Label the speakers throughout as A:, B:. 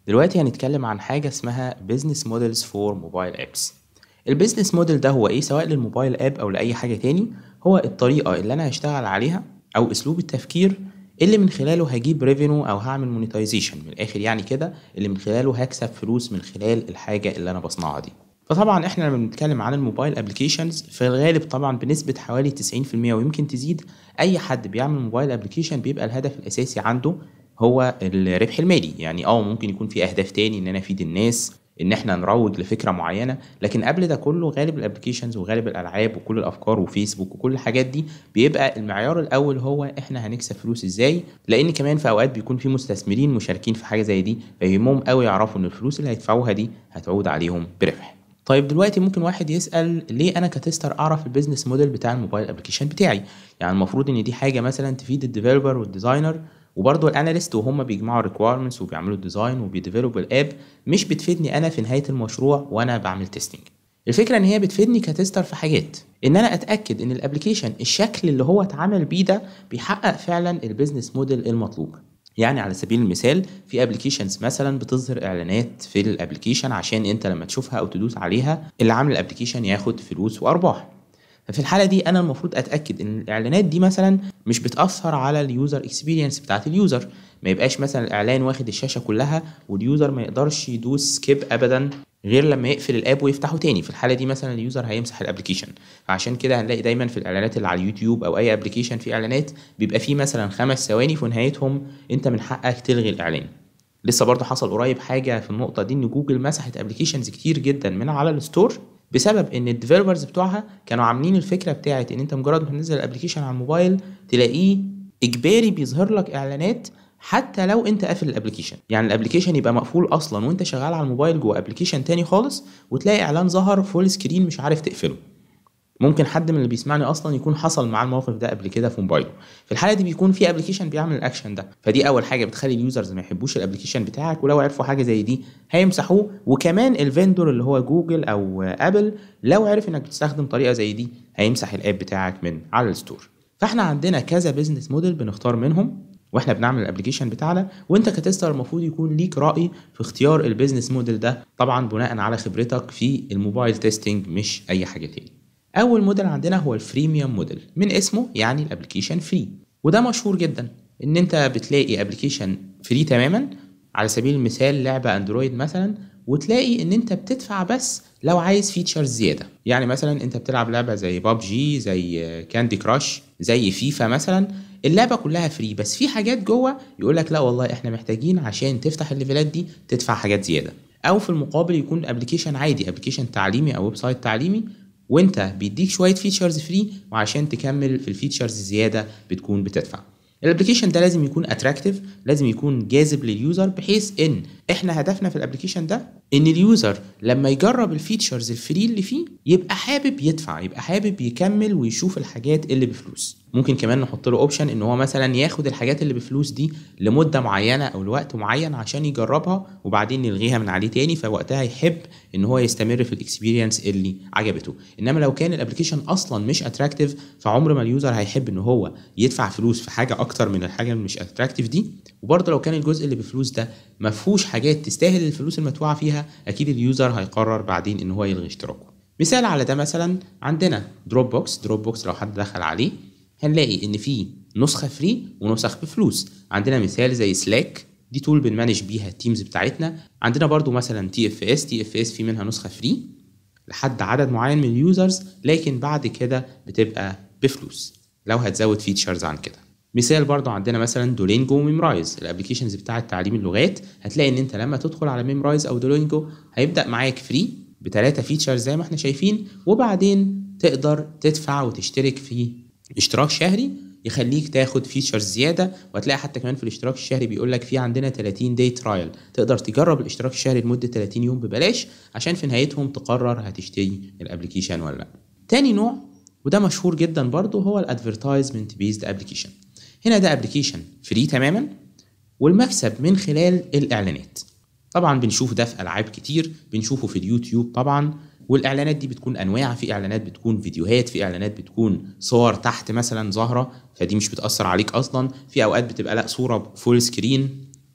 A: دلوقتي هنتكلم عن حاجة اسمها Business Models for Mobile Apps البيزنس موديل ده هو ايه سواء للموبايل اب او لاي حاجة تاني هو الطريقة اللي انا هشتغل عليها او اسلوب التفكير اللي من خلاله هجيب ريفينيو او هعمل مونيتايزيشن من الاخر يعني كده اللي من خلاله هكسب فلوس من خلال الحاجة اللي انا بصنعها دي فطبعا احنا لما بنتكلم عن الموبايل ابلكيشنز في الغالب طبعا بنسبة حوالي 90% ويمكن تزيد اي حد بيعمل موبايل ابلكيشن بيبقى الهدف الاساسي عنده هو الربح المالي يعني اه ممكن يكون في اهداف تاني ان انا افيد الناس ان احنا نروج لفكره معينه لكن قبل ده كله غالب الابلكيشنز وغالب الالعاب وكل الافكار وفيسبوك وكل الحاجات دي بيبقى المعيار الاول هو احنا هنكسب فلوس ازاي لان كمان في اوقات بيكون في مستثمرين مشاركين في حاجه زي دي فيهمهم قوي يعرفوا ان الفلوس اللي هيدفعوها دي هتعود عليهم بربح طيب دلوقتي ممكن واحد يسال ليه انا كتستر اعرف البيزنس موديل بتاع الموبايل ابلكيشن بتاعي يعني المفروض ان دي حاجه مثلا تفيد الديفلوبر والديزاينر وبرضه الاناليست وهم بيجمعوا الريكويرمنتس وبيعملوا الديزاين وبيديفلوب الاب مش بتفيدني انا في نهايه المشروع وانا بعمل تيستنج الفكره ان هي بتفيدني كتستر في حاجات ان انا اتاكد ان الابلكيشن الشكل اللي هو اتعمل بيه ده بيحقق فعلا البيزنس موديل المطلوب يعني على سبيل المثال في ابلكيشنز مثلا بتظهر اعلانات في الابلكيشن عشان انت لما تشوفها او تدوس عليها اللي عامل الابلكيشن ياخد فلوس وارباح ففي الحاله دي انا المفروض اتاكد ان الاعلانات دي مثلا مش بتاثر على اليوزر اكسبيرينس بتاعت اليوزر ما يبقاش مثلا الاعلان واخد الشاشه كلها واليوزر ما يقدرش يدوس سكيب ابدا غير لما يقفل الاب ويفتحه تاني في الحاله دي مثلا اليوزر هيمسح الابلكيشن فعشان كده هنلاقي دايما في الاعلانات اللي على اليوتيوب او اي ابلكيشن فيه اعلانات بيبقى فيه مثلا خمس ثواني في نهايتهم انت من حقك تلغي الاعلان لسه برضه حصل قريب حاجه في النقطه دي ان جوجل مسحت ابلكيشنز كتير جدا من على الستور بسبب ان الديفلوبرز بتوعها كانوا عاملين الفكره بتاعت ان انت مجرد ما تنزل الابلكيشن على الموبايل تلاقيه اجباري بيظهر لك اعلانات حتى لو انت قافل الابلكيشن يعني الابلكيشن يبقى مقفول اصلا وانت شغال على الموبايل جوه ابلكيشن تاني خالص وتلاقي اعلان ظهر فول سكرين مش عارف تقفله ممكن حد من اللي بيسمعني اصلا يكون حصل معاه الموقف ده قبل كده في موبايله في الحاله دي بيكون في ابلكيشن بيعمل الاكشن ده فدي اول حاجه بتخلي اليوزرز ما يحبوش الابلكيشن بتاعك ولو عرفوا حاجه زي دي هيمسحوه وكمان الفندور اللي هو جوجل او ابل لو عرف انك بتستخدم طريقه زي دي هيمسح الاب بتاعك من على الستور فاحنا عندنا كذا بزنس موديل بنختار منهم واحنا بنعمل الابلكيشن بتاعنا وانت كتستر المفروض يكون ليك راي في اختيار البيزنس موديل ده طبعا بناء على خبرتك في الموبايل تيستنج مش اي حاجه تاني اول موديل عندنا هو الفريميوم موديل من اسمه يعني الابلكيشن فري وده مشهور جدا ان انت بتلاقي ابلكيشن فري تماما على سبيل المثال لعبه اندرويد مثلا وتلاقي ان انت بتدفع بس لو عايز فيتشرز زياده يعني مثلا انت بتلعب لعبه زي بابجي زي كاندي كراش زي فيفا مثلا اللعبه كلها فري بس في حاجات جوه يقول لك لا والله احنا محتاجين عشان تفتح الليفلات دي تدفع حاجات زياده او في المقابل يكون ابلكيشن عادي ابلكيشن تعليمي او ويب سايت تعليمي وانت بيديك شويه فيتشرز فري وعشان تكمل في الفيتشرز الزياده بتكون بتدفع الابلكيشن ده لازم يكون اتراكتيف لازم يكون جاذب لليوزر بحيث ان احنا هدفنا في الابلكيشن ده ان اليوزر لما يجرب الفيتشرز الفري اللي فيه يبقى حابب يدفع يبقى حابب يكمل ويشوف الحاجات اللي بفلوس ممكن كمان نحط له اوبشن ان هو مثلا ياخد الحاجات اللي بفلوس دي لمده معينه او لوقت معين عشان يجربها وبعدين يلغيها من عليه تاني فوقتها يحب ان هو يستمر في الاكسبيرينس اللي عجبته انما لو كان الابلكيشن اصلا مش اتراكتيف فعمر ما اليوزر هيحب ان هو يدفع فلوس في حاجه اكتر من الحاجه اللي مش اتراكتيف دي وبرضه لو كان الجزء اللي بفلوس ده ما فيهوش حاجات تستاهل الفلوس المدفوعه فيها اكيد اليوزر هيقرر بعدين ان هو يلغي اشتراكه مثال على ده مثلا عندنا دروب بوكس دروب بوكس لو حد دخل عليه هنلاقي ان في نسخه فري ونسخ بفلوس عندنا مثال زي سلاك دي تول بنمانج بيها التيمز بتاعتنا عندنا برضو مثلا تي اف اس تي اف اس في منها نسخه فري لحد عدد معين من اليوزرز لكن بعد كده بتبقى بفلوس لو هتزود فيتشرز عن كده مثال برضو عندنا مثلا دولينجو وميمرايز الابلكيشنز بتاعه تعليم اللغات هتلاقي ان انت لما تدخل على ميمرايز او دولينجو هيبدا معاك فري بثلاثه فيتشرز زي ما احنا شايفين وبعدين تقدر تدفع وتشترك في اشتراك شهري يخليك تاخد فيتشرز زياده وهتلاقي حتى كمان في الاشتراك الشهري بيقول لك في عندنا 30 داي ترايل تقدر تجرب الاشتراك الشهري لمده 30 يوم ببلاش عشان في نهايتهم تقرر هتشتري الابلكيشن ولا لا تاني نوع وده مشهور جدا برضه هو الادفرتايزمنت بيزد ابلكيشن هنا ده ابلكيشن فري تماما والمكسب من خلال الاعلانات طبعا بنشوف ده في العاب كتير بنشوفه في اليوتيوب طبعا والاعلانات دي بتكون انواع في اعلانات بتكون فيديوهات في اعلانات بتكون صور تحت مثلا ظاهره فدي مش بتاثر عليك اصلا في اوقات بتبقى لا صوره فول سكرين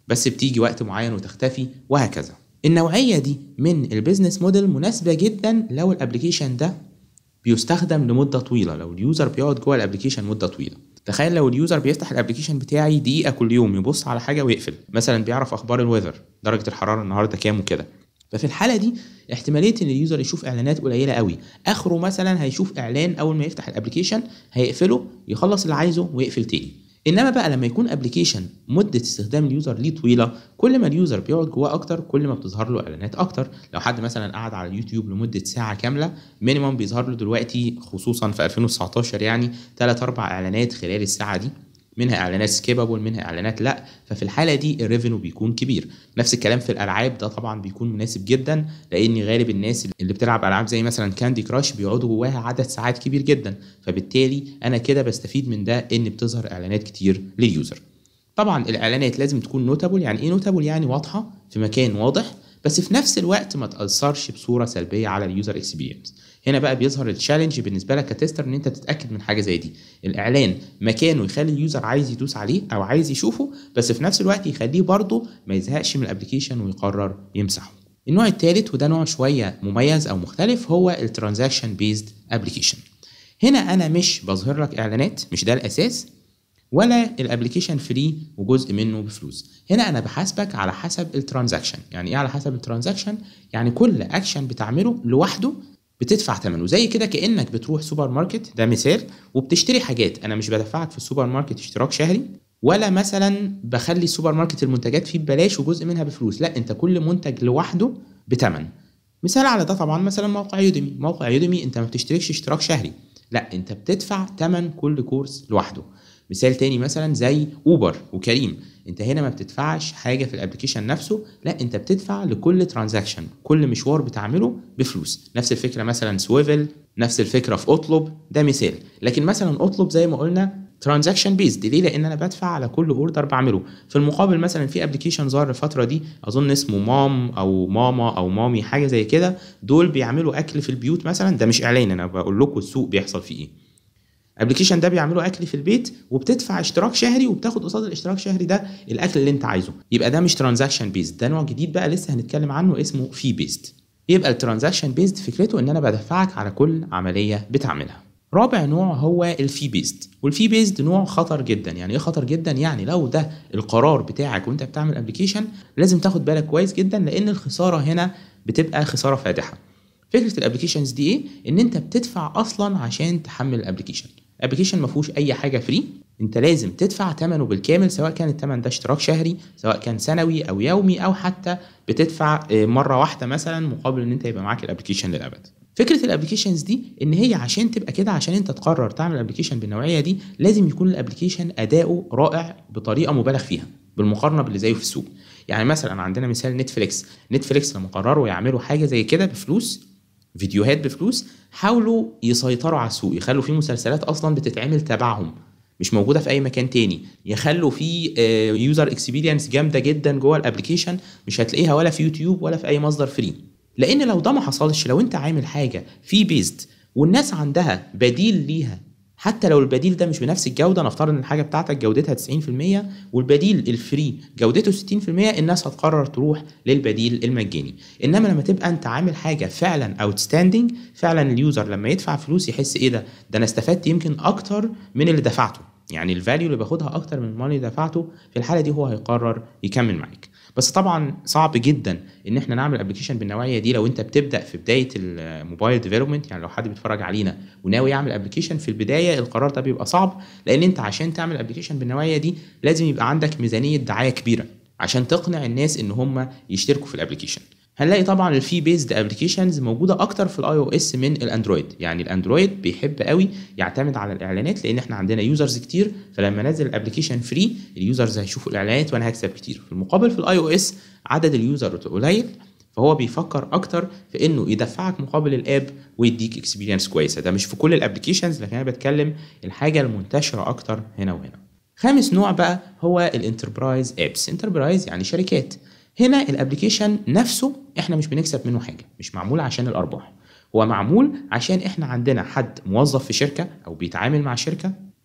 A: بس بتيجي وقت معين وتختفي وهكذا النوعيه دي من البيزنس موديل مناسبه جدا لو الابلكيشن ده بيستخدم لمده طويله لو اليوزر بيقعد جوه الابلكيشن مده طويله تخيل لو اليوزر بيفتح الابلكيشن بتاعي دقيقه كل يوم يبص على حاجه ويقفل مثلا بيعرف اخبار الويذر درجه الحراره النهارده كام وكده ففي الحاله دي احتماليه ان اليوزر يشوف اعلانات قليله قوي اخره مثلا هيشوف اعلان اول ما يفتح الابلكيشن هيقفله يخلص اللي عايزه ويقفل تاني انما بقى لما يكون ابلكيشن مده استخدام اليوزر ليه طويله كل ما اليوزر بيقعد جواه اكتر كل ما بتظهر له اعلانات اكتر لو حد مثلا قعد على اليوتيوب لمده ساعه كامله مينيمم بيظهر له دلوقتي خصوصا في 2019 يعني 3 4 اعلانات خلال الساعه دي منها اعلانات سكيبابل منها اعلانات لا ففي الحاله دي الريفينيو بيكون كبير نفس الكلام في الالعاب ده طبعا بيكون مناسب جدا لان غالب الناس اللي بتلعب العاب زي مثلا كاندي كراش بيقعدوا جواها عدد ساعات كبير جدا فبالتالي انا كده بستفيد من ده ان بتظهر اعلانات كتير لليوزر طبعا الاعلانات لازم تكون نوتابل يعني ايه نوتابل يعني واضحه في مكان واضح بس في نفس الوقت ما تاثرش بصوره سلبيه على اليوزر اكسبيرينس هنا بقى بيظهر التشالنج بالنسبه لك كتستر ان انت تتاكد من حاجه زي دي الاعلان مكانه يخلي اليوزر عايز يدوس عليه او عايز يشوفه بس في نفس الوقت يخليه برضه ما يزهقش من الابلكيشن ويقرر يمسحه النوع الثالث وده نوع شويه مميز او مختلف هو الترانزاكشن بيزد ابلكيشن هنا انا مش بظهر لك اعلانات مش ده الاساس ولا الابلكيشن فري وجزء منه بفلوس هنا انا بحاسبك على حسب الترانزاكشن يعني ايه على حسب الترانزاكشن يعني كل اكشن بتعمله لوحده بتدفع ثمنه زي كده كانك بتروح سوبر ماركت ده مثال وبتشتري حاجات انا مش بدفعك في السوبر ماركت اشتراك شهري ولا مثلا بخلي السوبر ماركت المنتجات فيه ببلاش وجزء منها بفلوس لا انت كل منتج لوحده بتمن مثال على ده طبعا مثلا موقع يوديمي موقع يوديمي انت ما بتشتركش اشتراك شهري لا انت بتدفع ثمن كل كورس لوحده مثال تاني مثلا زي اوبر وكريم انت هنا ما بتدفعش حاجه في الابلكيشن نفسه لا انت بتدفع لكل ترانزاكشن كل مشوار بتعمله بفلوس نفس الفكره مثلا سويفل نفس الفكره في اطلب ده مثال لكن مثلا اطلب زي ما قلنا ترانزاكشن بيزد ليه لان انا بدفع على كل اوردر بعمله في المقابل مثلا في ابلكيشن ظهر الفتره دي اظن اسمه مام او ماما او مامي حاجه زي كده دول بيعملوا اكل في البيوت مثلا ده مش اعلان انا بقول لكم السوق بيحصل فيه ايه الابلكيشن ده بيعملوا اكل في البيت وبتدفع اشتراك شهري وبتاخد قصاد الاشتراك الشهري ده الاكل اللي انت عايزه يبقى ده مش ترانزاكشن بيزد ده نوع جديد بقى لسه هنتكلم عنه اسمه في بيزد يبقى الترانزاكشن بيزد فكرته ان انا بدفعك على كل عمليه بتعملها رابع نوع هو الفي بيزد والفي بيزد نوع خطر جدا يعني ايه خطر جدا يعني لو ده القرار بتاعك وانت بتعمل ابلكيشن لازم تاخد بالك كويس جدا لان الخساره هنا بتبقى خساره فادحه فكره الابلكيشنز دي ايه ان انت بتدفع اصلا عشان تحمل الابلكيشن الابلكيشن ما فيهوش اي حاجه فري انت لازم تدفع ثمنه بالكامل سواء كان الثمن ده اشتراك شهري سواء كان سنوي او يومي او حتى بتدفع مره واحده مثلا مقابل ان انت يبقى معاك الابلكيشن للابد فكره الابلكيشنز دي ان هي عشان تبقى كده عشان انت تقرر تعمل ابلكيشن بالنوعيه دي لازم يكون الابلكيشن اداؤه رائع بطريقه مبالغ فيها بالمقارنه باللي زيه في السوق يعني مثلا عندنا مثال نتفليكس نتفليكس لما قرروا يعملوا حاجه زي كده بفلوس فيديوهات بفلوس حاولوا يسيطروا على السوق يخلوا في مسلسلات اصلا بتتعمل تبعهم مش موجوده في اي مكان تاني يخلوا في يوزر اكسبيرينس جامده جدا جوه الابلكيشن مش هتلاقيها ولا في يوتيوب ولا في اي مصدر فري لان لو ده ما حصلش لو انت عامل حاجه في بيزد والناس عندها بديل ليها حتى لو البديل ده مش بنفس الجوده نفترض ان الحاجه بتاعتك جودتها 90% والبديل الفري جودته 60% الناس هتقرر تروح للبديل المجاني انما لما تبقى انت عامل حاجه فعلا اوتستاندنج فعلا اليوزر لما يدفع فلوس يحس ايه ده ده انا استفدت يمكن اكتر من اللي دفعته يعني الفاليو اللي باخدها اكتر من الماني اللي دفعته في الحاله دي هو هيقرر يكمل معاك بس طبعا صعب جدا ان احنا نعمل ابلكيشن بالنوعيه دي لو انت بتبدا في بدايه الموبايل ديفلوبمنت يعني لو حد بيتفرج علينا وناوي يعمل ابلكيشن في البدايه القرار ده بيبقى صعب لان انت عشان تعمل ابلكيشن بالنوعيه دي لازم يبقى عندك ميزانيه دعايه كبيره عشان تقنع الناس ان هم يشتركوا في الابلكيشن هنلاقي طبعا الفي بيزد ابلكيشنز موجوده اكتر في الاي او اس من الاندرويد يعني الاندرويد بيحب قوي يعتمد على الاعلانات لان احنا عندنا يوزرز كتير فلما نزل الابلكيشن فري اليوزرز هيشوفوا الاعلانات وانا هكسب كتير في المقابل في الاي او اس عدد اليوزر قليل فهو بيفكر اكتر في انه يدفعك مقابل الاب ويديك اكسبيرينس كويسه ده مش في كل الابلكيشنز لكن انا بتكلم الحاجه المنتشره اكتر هنا وهنا خامس نوع بقى هو الانتربرايز ابس انتربرايز يعني شركات هنا الابلكيشن نفسه احنا مش بنكسب منه حاجه مش معمول عشان الارباح هو معمول عشان احنا عندنا حد موظف في شركه او بيتعامل مع شركه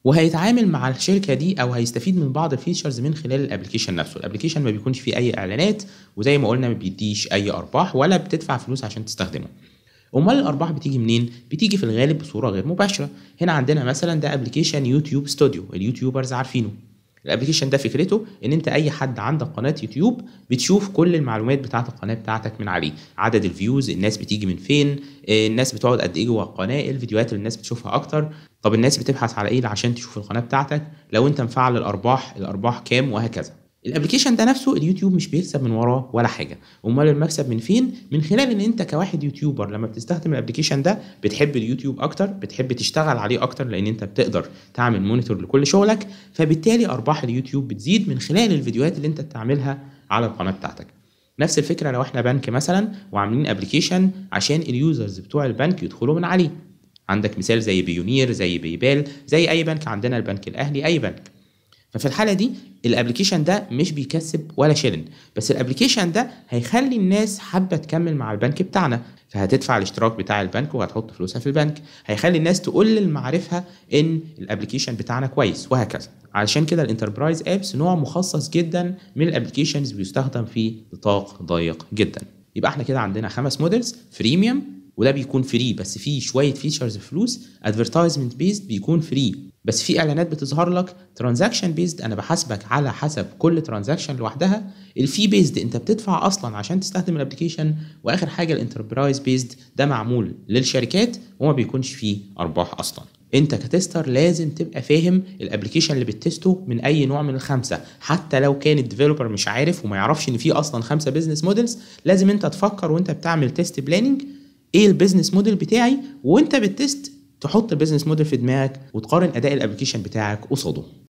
A: وهيتعامل مع الشركه دي او هيستفيد من بعض الفيتشرز من خلال الابلكيشن نفسه الابلكيشن ما بيكونش فيه اي اعلانات وزي ما قلنا ما بيديش اي ارباح ولا بتدفع فلوس عشان تستخدمه امال الارباح بتيجي منين بتيجي في الغالب بصوره غير مباشره هنا عندنا مثلا ده ابلكيشن يوتيوب ستوديو اليوتيوبرز عارفينه الابلكيشن ده فكرته ان انت اي حد عندك قناه يوتيوب بتشوف كل المعلومات بتاعه القناه بتاعتك من عليه عدد الفيوز الناس بتيجي من فين آه، الناس بتقعد قد ايه جوه القناه إيه الفيديوهات اللي الناس بتشوفها اكتر طب الناس بتبحث على ايه عشان تشوف القناه بتاعتك لو انت مفعل الارباح الارباح كام وهكذا الابلكيشن ده نفسه اليوتيوب مش بيكسب من وراه ولا حاجه امال المكسب من فين من خلال ان انت كواحد يوتيوبر لما بتستخدم الابلكيشن ده بتحب اليوتيوب اكتر بتحب تشتغل عليه اكتر لان انت بتقدر تعمل مونيتور لكل شغلك فبالتالي ارباح اليوتيوب بتزيد من خلال الفيديوهات اللي انت بتعملها على القناه بتاعتك نفس الفكره لو احنا بنك مثلا وعاملين ابلكيشن عشان اليوزرز بتوع البنك يدخلوا من عليه عندك مثال زي بيونير زي بيبال زي اي بنك عندنا البنك الاهلي اي بنك ففي الحاله دي الابلكيشن ده مش بيكسب ولا شيلن بس الابلكيشن ده هيخلي الناس حابه تكمل مع البنك بتاعنا فهتدفع الاشتراك بتاع البنك وهتحط فلوسها في البنك هيخلي الناس تقول لمعارفها ان الابلكيشن بتاعنا كويس وهكذا علشان كده الانتربرايز ابس نوع مخصص جدا من الابلكيشنز بيستخدم في نطاق ضيق جدا يبقى احنا كده عندنا خمس موديلز فريميوم وده بيكون فري بس فيه شويه فيتشرز فلوس ادفرتايزمنت بيزد بيكون فري بس في اعلانات بتظهر لك ترانزاكشن بيزد انا بحاسبك على حسب كل ترانزاكشن لوحدها الفي بيزد انت بتدفع اصلا عشان تستخدم الابلكيشن واخر حاجه الانتربرايز بيزد ده معمول للشركات وما بيكونش فيه ارباح اصلا انت كتستر لازم تبقى فاهم الابلكيشن اللي بتستو من اي نوع من الخمسه حتى لو كان الديفلوبر مش عارف وما يعرفش ان في اصلا خمسه بزنس موديلز لازم انت تفكر وانت بتعمل تيست بلاننج ايه البيزنس موديل بتاعي وانت بتست تحط البيزنس موديل في دماغك وتقارن اداء الابلكيشن بتاعك قصاده